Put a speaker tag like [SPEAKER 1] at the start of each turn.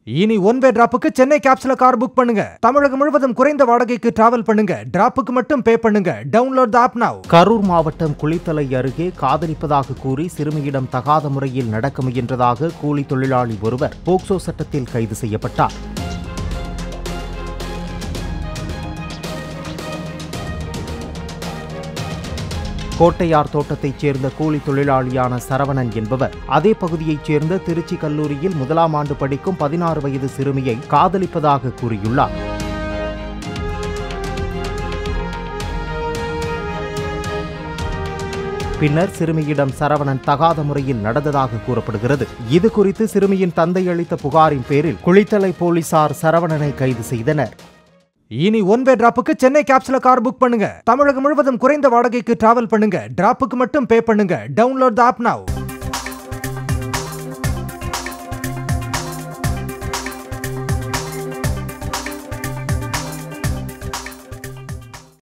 [SPEAKER 1] இனி one way டிராப்புக்கு சென்னை கேப்ஸ்ல கார் புக் பண்ணுங்க தமிழகம் முழுவதும் குறைந்த வாடகைக்கு டிராவல் பண்ணுங்க டிராப்புக்கு மட்டும் பே பண்ணுங்க download the app now
[SPEAKER 2] Karur மாவட்டம் குளித்தலை அருகே காதலிப்பதாக கூறி சிறுமியிடம் தகாத முறையில் நடக்க முயன்றதாக கூலி தொழிலாளி ஒருவர் போக்சோ சட்டத்தில் கைது செய்யப்பட்டார் கோட்டையார் தோட்டத்தைச் சேர்ந்த கூலி தொழிலாளியான சரவணன் என்பவர் அதே பகுதியைச் சேர்ந்த திருச்சி கல்லூரியில் முதலாம் ஆண்டு படிக்கும் பதினாறு வயது சிறுமியை காதலிப்பதாக கூறியுள்ளார் பின்னர் சிறுமியிடம் சரவணன் தகாத முறையில் நடந்ததாக கூறப்படுகிறது இது குறித்து சிறுமியின் தந்தை அளித்த புகாரின் பேரில் குளித்தலை போலீசார் சரவணனை கைது செய்தனர்
[SPEAKER 1] இனி ஒன் வே டிராப்புக்கு சென்னை கேப்ஸ்ல கார் புக் பண்ணுங்க தமிழகம் முழுவதும் குறைந்த வாடகைக்கு டிராவல் பண்ணுங்க டிராப்புக்கு மட்டும் பே பண்ணுங்க டவுன்லோட் த ஆப் நவ்